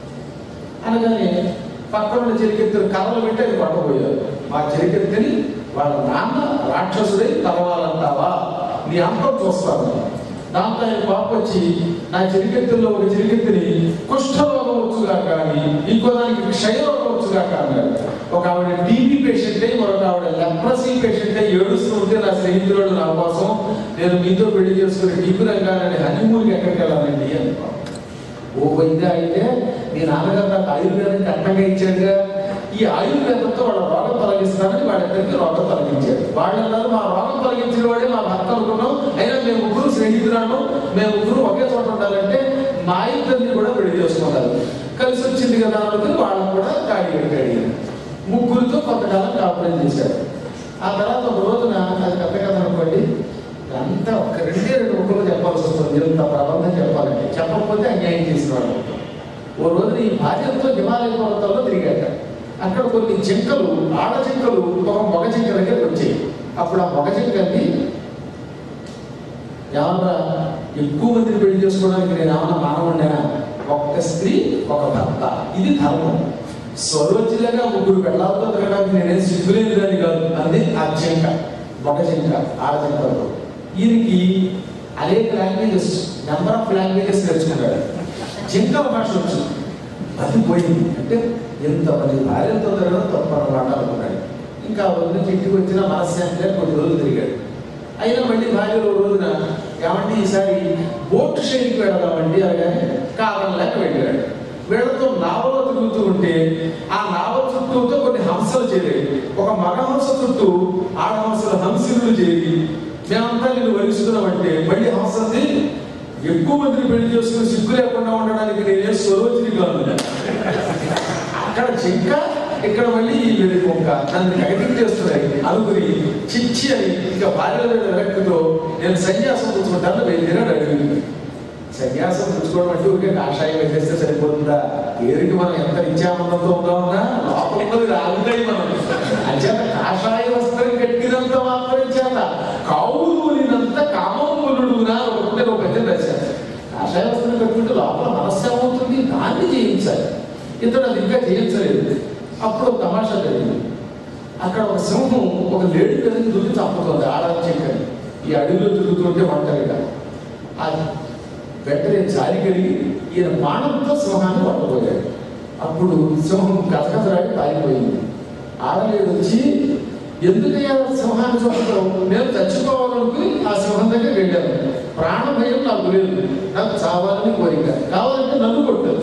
అనగానే పక్కన చెరికెత్తిన కర్రలు పెట్టి అది పట్టబోయారు మా చెరికెత్తిని వాళ్ళ నాన్న రాక్షసుడై తలవాలంటావా నీ అంతం చూస్తాను దాంతో ఆయన పాప వచ్చి నా చెరికెత్తుల్లో ఒక చెరికెత్తిని కుష్ఠరోగం వచ్చుగా కానీ ఇంకో దానికి క్షయరోగం వచ్చుగా అన్నాడు ఒక ఆవిడ టీబీ పేషెంట్ అయి మరొక ఆవిడ లెప్రసీ పేషెంట్ అయి ఏడుస్తూ ఉంటే నా స్నేహితుడు నా కోసం నేను మీతో పెళ్లి చేసుకుని టీబీ రంగాన్ని హనీమూన్కి ఎక్కడికి వెళ్ళాలండి అని ఓ వైద్య అయితే మీ నాన్నగారు నాకు ఆయుర్వేదం కట్టంగా ఇచ్చాడుగా ఈ ఆయుర్వేదంతో వాళ్ళ రోగం తొలగిస్తానని వాళ్ళిద్దరికి రోగం తొలగించాడు వాళ్ళు అన్నారు మా రోగం తొలగించిన వాడే మా భర్త అనుకున్నాం అయినా మేము ముగ్గురు స్నేహితురాను మేము ముగ్గురు ఒకే చోట ఉండాలంటే మా ఇద్దరిని కూడా పెళ్లి చేసుకున్నారు కలిసి వచ్చింది కదా అనుకుని వాళ్ళని కూడా కాడి పెట్టాడు ముగ్గురితో కొంతకాలం కాపురం చేశాడు ఆ తర్వాత ఒక రోజున అది పెద్ద కథ అనుకోండి అంతా ఒక రెండే రెండు ముక్కలు చెప్పాల్సి వస్తుంది ఇంత ప్రబంధం చెప్పాలంటే చెప్పకపోతే అన్యాయం చేసిన వాడు ఓ రోజు ఈ భార్యతో హిమాలయ పర్వతాల్లో తిరిగాట అక్కడ కొన్ని జింకలు ఆడ జింకలు ఒక మగ జింక దగ్గరికి వచ్చాయి అప్పుడు ఆ మగ జింకల్ని ఏమన్నా ఎక్కువ మందిని పెళ్లి చేసుకోవడానికి నేను ఏమన్నా మానవుడినా ఒక్క స్త్రీ ఒక భర్త ఇది ధర్మం స్వరోచితంగా ముగ్గురు పెళ్ళాలతో తిరగడానికి నేనేం సిగ్గులేని దాన్ని కాదు అది ఆ జింక మగ జింక ఆడ జింకలతో ఈయనకి అనేక లాంగ్వేజెస్ నెంబర్ ఆఫ్ లాంగ్వేజెస్ నేర్చుకున్నాడు జింకల భాష వచ్చు అది పోయింది అంటే ఎంతమంది భార్యలతో తిరగడం తప్పనమాట అనుకున్నాడు ఇంకా ఆ రోజు నుంచి ఇంటికి వచ్చిన మనశ్శాంతిగా కొన్ని రోజులు తిరిగాడు అయినా మళ్ళీ భార్యలు ఓ రోజున ఏమంటే ఈసారి బోట్ షైన్కి వెళదామండి అనగానే కారణం లేక వెళ్ళాడు వీళ్ళతో నావలో తిరుగుతూ ఉంటే ఆ నావ చుట్టూతో కొన్ని హంసలు చేరాయి ఒక మగ హంస చుట్టూ ఆడ హంసలు హంసిరులు చేరి మేమంతా నేను వరిస్తున్నామంటే మళ్ళీ హంసది ఎక్కువ మందిని పెళ్లి చేసుకుని సిగ్గు లేకుండా ఉండడానికి నేనే స్వరోచిని కాదు అక్కడ జింక ఇక్కడ మళ్ళీ ఈ వెలి కుక్క నన్ను నెగటివ్ చేస్తున్నాయి అనుకుని చిచ్చి అని ఇంకా భార్యల మీద విరక్తితో నేను సన్యాసం పుచ్చుకుంటాను వెళ్ళినాడు అడిగి సన్యాసం పుచ్చుకోవడం అంటే ఊరికే కాషాయం వేసేస్తే సరిపోతుందా పేరుకి మనం ఎంత నిత్యానందంతో ఉన్నామన్నా లోపల ఉన్నది రాగుతాయి మనం అంచేత కాషాయ వస్త్రం కట్టినంత మాత్రం చేత కావులునంత కామములుడునా ఒకటే ఒక పద్యం రాశారు కాషాయ వస్త్రం కట్టుకుంటే లోపల మనస్సు ఏమవుతుంది దాన్ని జయించాలి ఇతడు అది ఇంకా జయించలేదు అప్పుడు ఒక తమాషా జరిగింది అక్కడ ఒక సింహం ఒక లేడి మీదకి దుక్కి చంపుతోంది ఆడాలి చెక్కని ఈ అడవిలో తిరుగుతుంటే ఒంటరిగా అది వెంటనే జారి కలిగి ఈయన బాణంతో సింహాన్ని పట్టబోయాడు అప్పుడు సింహం కథకథలాడి పారిపోయింది ఆడలేడు వచ్చి ఎందుకయ్యా సింహాన్ని చంపుతావు నేను చచ్చిపోవాలనుకుని ఆ సింహం దగ్గర వెళ్ళాను ప్రాణ భయం నాకు లేదు నాకు చావాలని కోరిక కావాలంటే నన్ను కొట్టారు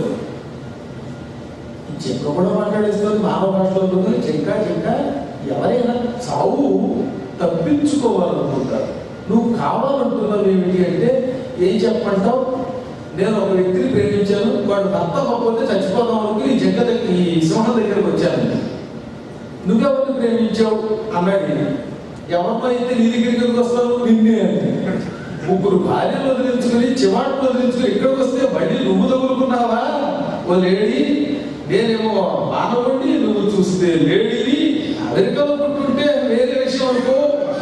చెక్క కూడా మాట్లాడేస్తుంది మానవ భాషలో ఉంటుంది చెక్క చెక్క ఎవరైనా చావు తప్పించుకోవాలనుకుంటారు నువ్వు కావాలంటున్నావు ఏమిటి అంటే ఏం చెప్పంటావు నేను ఒక వ్యక్తిని ప్రేమించాను వాడు భర్త అవ్వకపోతే చచ్చిపోదాం అనుకుని ఈ చెక్క దగ్గర ఈ సింహం దగ్గరకు వచ్చాను నువ్వెవరిని ప్రేమించావు అన్నాడు ఈయన. ఎవరితో అయితే నీ దగ్గరికి ఎందుకు వస్తావు నిన్నే అంటే ముగ్గురు భార్యలు వదిలించుకుని చివాట్లు వదిలించుకుని ఇక్కడికి వస్తే మళ్ళీ నువ్వు తగులుకున్నావా ఓ లేడీ నేనేమో మానవుడిని నువ్వు చూస్తే లేడీని అమెరికాలో పుట్టుంటే వేరే విషయం అనుకో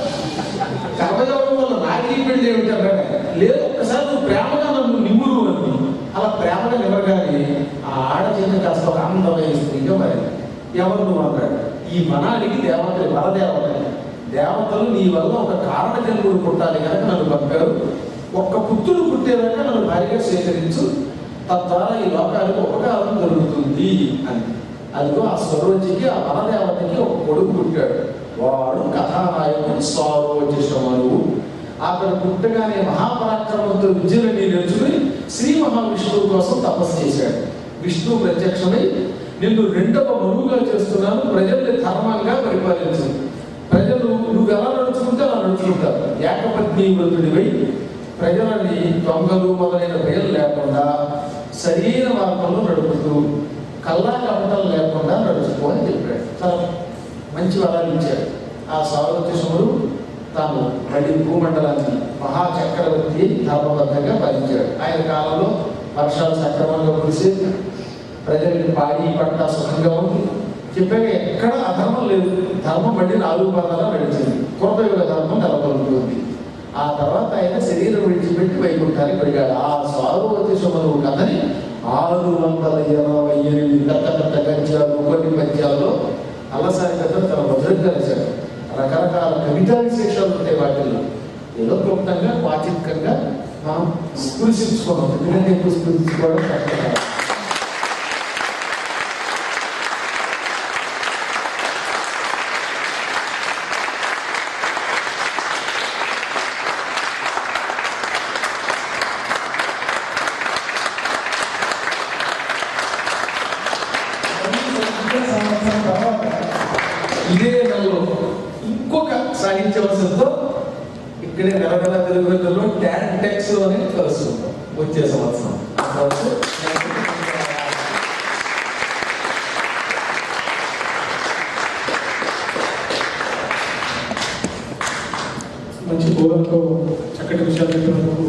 కర్మయోగం వల్ల నాకీ పెళ్లి ఏమిటి అన్నాడు లేదు ఒక్కసారి నువ్వు ప్రేమగా నన్ను నిమ్మురు అని అలా ప్రేమగా నిమ్మగానే ఆ ఆడ చిన్న కాస్త ఒక అందమైన స్త్రీగా మరి ఎవరు నువ్వు అన్నాడు ఈ మనానికి దేవతలు వరదేవత దేవతలు నీ వల్ల ఒక కారణ జన్ముడు పుట్టాలి కనుక నన్ను పంపారు ఒక్క పుత్రుడు పుట్టేదాకా నన్ను భార్యగా స్వీకరించు తద్వారా ఈ లోకానికి ఉపకారం జరుగుతుంది అని అదిగో ఆ స్వరోజికి ఆ వనదేవతకి ఒక కొడుకు పుట్టాడు వాడు కథానాయకుడు స్వరోజిషమను అతను పుట్టగానే మహాపరాక్రమంతో విద్యలని నేర్చుకుని శ్రీ మహావిష్ణువు కోసం తపస్సు చేశాడు విష్ణువు ప్రత్యక్షమై నిన్ను రెండవ మనువుగా చేస్తున్నాను ప్రజల్ని ధర్మంగా పరిపాలించు ప్రజలు నువ్వు ఎలా నడుచుకుంటే అలా నడుచుకుంటారు ఏకపత్ని వృద్ధుడివై ప్రజలని దొంగలు మొదలైన భయం లేకుండా సరైన మార్గంలో నడుపుతూ కల్లా కపటం లేకుండా నడుచుకో అని చెప్పాడు చాలా మంచి వరాలు ఇచ్చాడు ఆ సార్వత్యశముడు తాను మళ్ళీ భూమండలాన్ని మహాచక్రవర్తి ధర్మబద్ధంగా పాలించాడు ఆయన కాలంలో వర్షాలు సక్రమంగా కురిసి ప్రజలకి పాడి పంట సుఖంగా ఉంది చెప్పాక ఎక్కడ అధర్మం లేదు ధర్మం మళ్ళీ నాలుగు పదాలు నడిచింది కృతయుగ ధర్మం నెలకొల్పుతుంది ఆ తర్వాత ఆయన శరీరం విడిచిపెట్టి వైకుంఠానికి వెళ్ళాడు ఆ సార్వతి శుభను కథని ఆరు వందల ఇరవై ఎనిమిది పెద్ద పెద్ద గద్యాలు కొన్ని పద్యాల్లో అల్లసారి పెద్ద తన భద్రంగా రాశాడు రకరకాల కవితా విశేషాలు ఉంటాయి వాటిల్లో ఏదో క్లుప్తంగా వాచికంగా మనం స్పృశించుకోవడం ఎందుకంటే ఎక్కువ స్పృశించుకోవడం కష్టం కాదు. సంవత్సరం తర్వాత ఇదే నెలలో ఇంకొక సాహిత్య వసతితో ఇక్కడే నెల నెల తెలుగు రోజుల్లో ట్యాన్ టెక్స్ అని కలుసుకుంటాం వచ్చే సంవత్సరం ఆ సంవత్సరం మంచి బోధనతో చక్కటి విషయాలు చెప్పినందుకు